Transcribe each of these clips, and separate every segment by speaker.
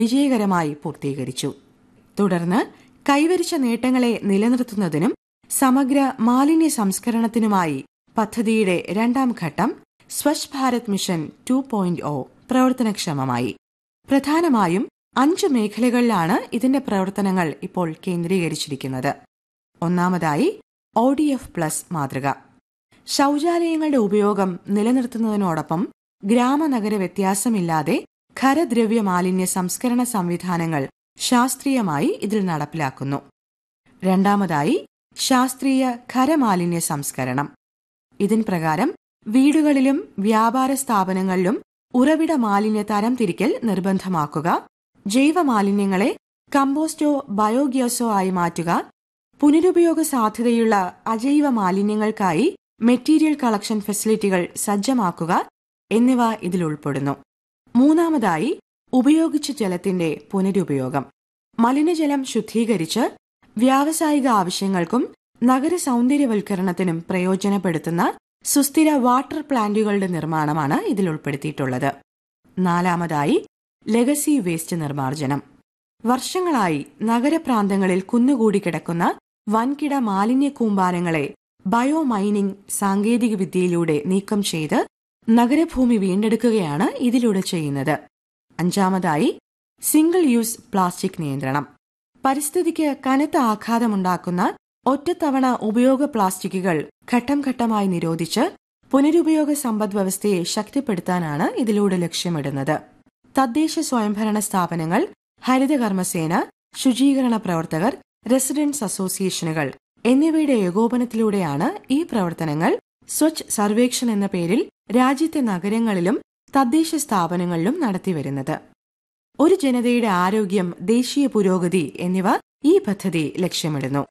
Speaker 1: വിജയകരമായി പൂർത്തീകരിച്ചു തുടർന്ന് കൈവരിച്ച നേട്ടങ്ങളെ നിലനിർത്തുന്നതിനും സമഗ്ര മാലിന്യ സംസ്കരണത്തിനുമായി പദ്ധതിയുടെ രണ്ടാം ഘട്ടം Swachh Bharat mission two point O പ്രവർത്തനക്ഷമമായി പ്രധാനമായും അഞ്ച് മേഖലകളിലാണ് ഇതിന്റെ പ്രവർത്തനങ്ങൾ ഇപ്പോൾ കേന്ദ്രീകരിച്ചിരിക്കുന്നത് ഒന്നാമതായി ഒ ഡി എഫ് പ്ലസ് മാതൃക ശൌചാലയങ്ങളുടെ ഉപയോഗം നിലനിർത്തുന്നതിനോടൊപ്പം ഗ്രാമനഗര വ്യത്യാസമില്ലാതെ ഖരദ്രവ്യ മാലിന്യ സംസ്കരണ സംവിധാനങ്ങൾ ശാസ്ത്രീയമായി ഇതിൽ നടപ്പിലാക്കുന്നു രണ്ടാമതായി ശാസ്ത്രീയ ഖരമാലിന്യ സംസ്കരണം ഇതിൻ പ്രകാരം വീടുകളിലും വ്യാപാര സ്ഥാപനങ്ങളിലും ഉറവിട മാലിന്യ തരം തിരിക്കൽ നിർബന്ധമാക്കുക ജൈവ മാലിന്യങ്ങളെ കമ്പോസ്റ്റോ ബയോഗ്യാസോ ആയി മാറ്റുക പുനരുപയോഗ സാധ്യതയുള്ള അജൈവ മാലിന്യങ്ങൾക്കായി മെറ്റീരിയൽ കളക്ഷൻ ഫെസിലിറ്റികൾ സജ്ജമാക്കുക എന്നിവ ഇതിൽ ഉൾപ്പെടുന്നു മൂന്നാമതായി ഉപയോഗിച്ച ജലത്തിന്റെ പുനരുപയോഗം മലിനജലം ശുദ്ധീകരിച്ച് വ്യാവസായിക ആവശ്യങ്ങൾക്കും നഗര സൗന്ദര്യവൽക്കരണത്തിനും പ്രയോജനപ്പെടുത്തുന്ന സുസ്ഥിര വാട്ടർ പ്ലാന്റുകളുടെ നിർമ്മാണമാണ് ഇതിൽ ഉൾപ്പെടുത്തിയിട്ടുള്ളത് നാലാമതായി ലെഗസി വേസ്റ്റ് നിർമ്മാർജ്ജനം വർഷങ്ങളായി നഗരപ്രാന്തങ്ങളിൽ കുന്നുകൂടി കിടക്കുന്ന വൻകിട മാലിന്യ കൂമ്പാരങ്ങളെ ബയോമൈനിംഗ് സാങ്കേതികവിദ്യയിലൂടെ നീക്കം ചെയ്ത് നഗരഭൂമി വീണ്ടെടുക്കുകയാണ് ഇതിലൂടെ ചെയ്യുന്നത് അഞ്ചാമതായി സിംഗിൾ യൂസ് പ്ലാസ്റ്റിക് നിയന്ത്രണം പരിസ്ഥിതിക്ക് കനത്ത ആഘാതമുണ്ടാക്കുന്ന ഒറ്റത്തവണ ഉപയോഗ പ്ലാസ്റ്റിക്കുകൾ ഘട്ടം ഘട്ടമായി നിരോധിച്ച് പുനരുപയോഗ സമ്പദ് വ്യവസ്ഥയെ ശക്തിപ്പെടുത്താനാണ് ഇതിലൂടെ ലക്ഷ്യമിടുന്നത് തദ്ദേശ സ്വയംഭരണ സ്ഥാപനങ്ങൾ ഹരിതകർമ്മസേന ശുചീകരണ പ്രവർത്തകർ റെസിഡൻസ് അസോസിയേഷനുകൾ എന്നിവയുടെ ഏകോപനത്തിലൂടെയാണ് ഈ പ്രവർത്തനങ്ങൾ സ്വച്ഛ് സർവേക്ഷൺ എന്ന പേരിൽ രാജ്യത്തെ നഗരങ്ങളിലും തദ്ദേശ സ്ഥാപനങ്ങളിലും നടത്തിവരുന്നത് ഒരു ജനതയുടെ ആരോഗ്യം ദേശീയ പുരോഗതി എന്നിവ ഈ പദ്ധതി ലക്ഷ്യമിടുന്നു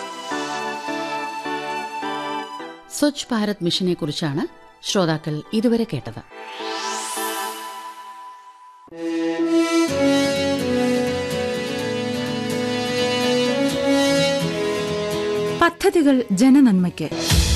Speaker 2: സ്വച്ഛ് ഭാരത് മിഷനെ കുറിച്ചാണ് ശ്രോതാക്കൾ ഇതുവരെ കേട്ടത്
Speaker 3: പദ്ധതികൾ ജനനന്മയ്ക്ക്